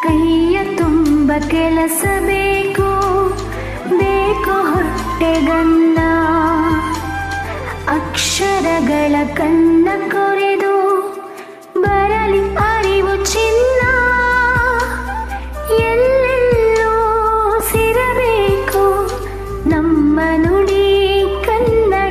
ಕೈಯ ತುಂಬ ಕೆಲಸ ಬೇಕು ಬೇಕು ಹೊಟ್ಟೆಗನ್ನ ಅಕ್ಷರಗಳ ಕನ್ನ ಕೊರೆದು ಬರಲಿ ಅರಿವು ಚಿನ್ನ ಎಲ್ಲೆಲ್ಲೋ ಸಿರಬೇಕು ನಮ್ಮ ನುಡಿ ಕನ್ನಡ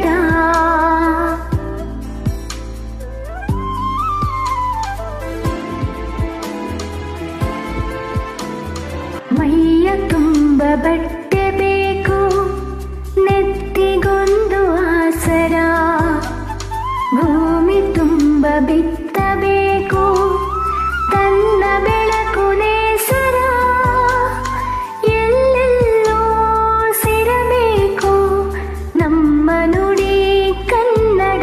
ಮೈಯ ತುಂಬ ಬಟ್ಟೆ ಬೇಕು ನೆತ್ತಿಗೊಂದು ಆಸರ ಭೂಮಿ ತುಂಬ ಬಿತ್ತಬೇಕು ತನ್ನ ಬೆಳಕು ನೇಸರ ಎಲ್ಲೆಲ್ಲೋ ಸಿರಬೇಕು ನಮ್ಮ ನುಡಿ ಕನ್ನಡ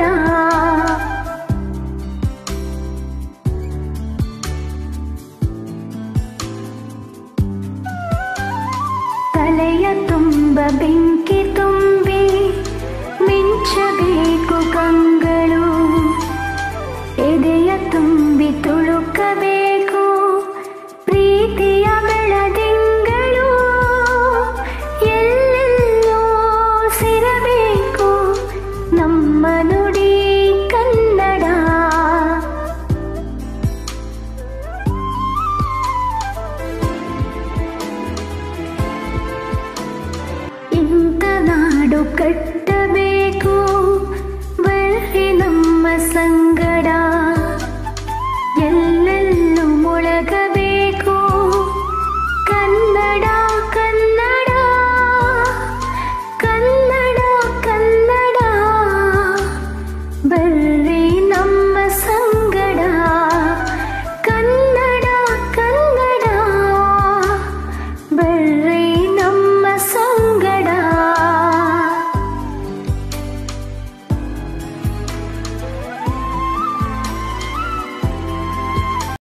ತಲೆಯ ತುಂಬ ಬೆಂಕಿ ತುಂಬ